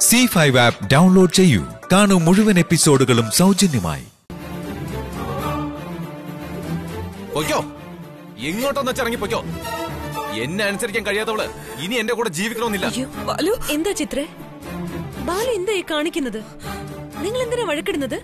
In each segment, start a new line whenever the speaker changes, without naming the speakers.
C five app download ചെയ്യൂ കാണൂ മുഴുവൻ എപ്പിസോഡുകളും സൗജന്യമായി
പൊയ്ക്കോ എങ്ങോട്ടൊന്ന് വെച്ചിറങ്ങി പൊയ്ക്കോ എന്നെ അനുസരിക്കാൻ കഴിയാത്തവള് ഇനി എന്റെ കൂടെ ജീവിക്കണമെന്നില്ല
അയ്യോ ബാലു എന്താ ചിത്രേ ബാലു എന്താ ഈ കാണിക്കുന്നത് നിങ്ങൾ എന്തിനാ വഴക്കിടുന്നത്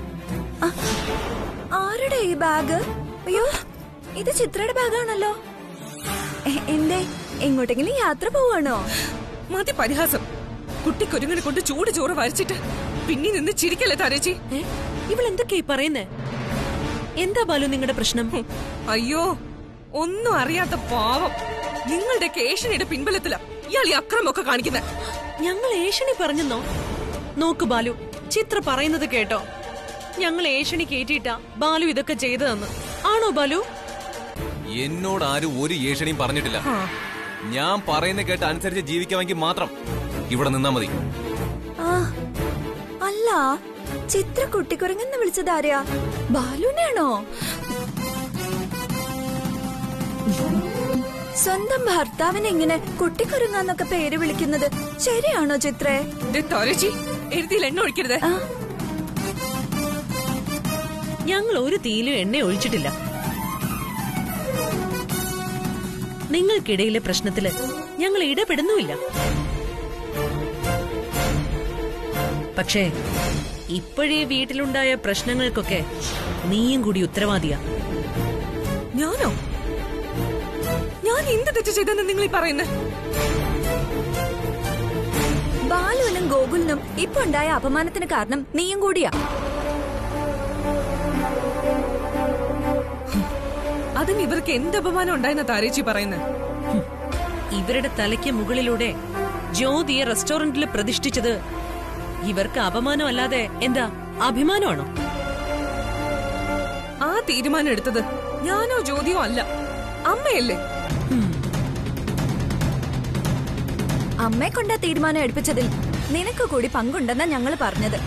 ആരുടെ ഈ ബാഗ് അയ്യോ ഇത് ചിത്രയുടെ ബാഗാണല്ലോ എ- എന്തേ എങ്ങോട്ടെങ്കിലും യാത്ര പോവാണോ
മതി പരിഹാസം കുട്ടിക്കൊരുങ്ങനെ കൊണ്ട് ചൂട് ചോറ് വരച്ചിട്ട് പിന്നെ നിന്ന് ചിരിക്കല്ലേ താരേച്ചി
ഏ ഇവൾ എന്തൊക്കെയാ ഈ പറയുന്നേ എന്താ ബാലു നിങ്ങളുടെ പ്രശ്നം
അയ്യോ ഒന്നും അറിയാത്ത പാവം നിങ്ങളുടെ കേഷനിയുടെ പിൻബലത്തിലാ ഇയാൾ ഈ അക്രമൊക്കെ കാണിക്കുന്നത്
ഞങ്ങൾ ഏഷണി പറഞ്ഞെന്നോ നോക്ക് ബാലു ചിത്ര പറയുന്നത് കേട്ടോ ഞങ്ങൾ ഏഷണി കേട്ടിട്ടാ ബാലു ഇതൊക്കെ ചെയ്തതെന്ന് ആണോ ബാലു
എന്നോട് ആരും ഒരു ഏഷണിയും പറഞ്ഞിട്ടില്ല ഞാൻ പറയുന്ന കേട്ട് അനുസരിച്ച് ജീവിക്കാമെങ്കിൽ മാത്രം ഇവിടെ നിന്നാ മതി
ആ അല്ല ചിത്ര കുട്ടിക്കുരങ്ങെന്ന് വിളിച്ചത് ആരെയാ ബാലുവിനെയാണോ സ്വന്തം ഭർത്താവിനെ ഇങ്ങനെ കുട്ടിക്കുരങ്ങാന്നൊക്കെ പേര് വിളിക്കുന്നത് ശരിയാണോ ചിത്രേ
താരേച്ചി എഴുതിയിൽ എണ്ണ ഒഴിക്കരുത്
ആ
ഞങ്ങൾ ഒരു തീയിലും എണ്ണ ഒഴിച്ചിട്ടില്ല നിങ്ങൾക്കിടയിലെ പ്രശ്നത്തില് ഞങ്ങൾ ഇടപെടുന്നുമില്ല പക്ഷേ ഇപ്പോഴേ വീട്ടിലുണ്ടായ പ്രശ്നങ്ങൾക്കൊക്കെ നീയും കൂടി ഉത്തരവാദിയാ
ഞാനോ ഞാൻ എന്ത് തെറ്റ് ചെയ്തെന്ന് നിങ്ങൾ ഈ പറയുന്നത്
ബാലുവിനും ഗോകുലിനും ഇപ്പൊ ഉണ്ടായ അപമാനത്തിന് കാരണം നീയും കൂടിയാ
അതിന് ഇവർക്ക് എന്ത് അപമാനം ഉണ്ടായെന്ന താരേച്ചി പറയുന്നത്
ഇവരുടെ തലയ്ക്ക് മുകളിലൂടെ ജ്യോതിയെ റെസ്റ്റോറന്റിൽ പ്രതിഷ്ഠിച്ചത് ഇവർക്ക് അപമാനമല്ലാതെ എന്താ അഭിമാനമാണോ
ആ തീരുമാനം എടുത്തത് ഞാനോ ജ്യോതിയോ അല്ല അമ്മയല്ലേ
അമ്മയെ കൊണ്ട തീരുമാനം എടുപ്പിച്ചതിൽ നിനക്ക് കൂടി പങ്കുണ്ടെന്നാ ഞങ്ങള് പറഞ്ഞത്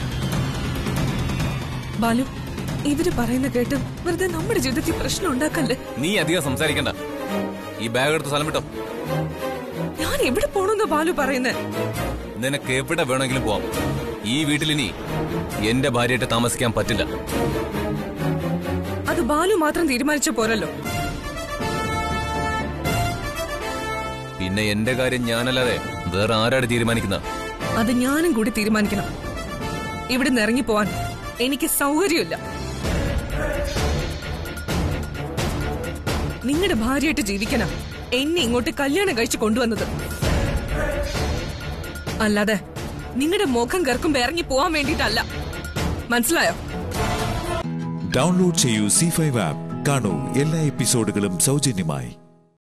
ബാലു ഇവര് പറയുന്ന കേട്ട് വെറുതെ നമ്മുടെ ജീവിതത്തിൽ പ്രശ്നം ഉണ്ടാക്കല്ലേ
നീ അധികം സംസാരിക്കണ്ട ഈ ബാഗ് എടുത്ത് സ്ഥലം വിട്ടോ
ഞാൻ എവിടെ പോണെന്ന് ബാലു പറയുന്നത്
നിനക്ക് എവിടെ വേണമെങ്കിലും പോവാം ഈ വീട്ടിലിനി എന്റെ ഭാര്യയായിട്ട് താമസിക്കാൻ പറ്റില്ല
അത് ബാലു മാത്രം തീരുമാനിച്ച പോരല്ലോ
പിന്നെ എന്റെ കാര്യം ഞാനല്ലാതെ വേറെ ആരാണ് തീരുമാനിക്കുന്ന
അത് ഞാനും കൂടി തീരുമാനിക്കണം ഇവിടുന്ന് ഇറങ്ങി പോവാൻ എനിക്ക് സൗകര്യമില്ല നിങ്ങളുടെ ഭാര്യയായിട്ട് ജീവിക്കണം എന്നെ ഇങ്ങോട്ട് കല്യാണം കഴിച്ച് കൊണ്ടുവന്നത് അല്ലാതെ നിങ്ങളുടെ മുഖം കറക്കുമ്പോ ഇറങ്ങി പോവാൻ വേണ്ടിയിട്ടല്ല മനസ്സിലായോ
ഡൗൺലോഡ് ചെയ്യൂ സി ഫൈവ് ആപ്പ് കാണൂ എല്ലാ എപ്പിസോഡുകളും സൗജന്യമായി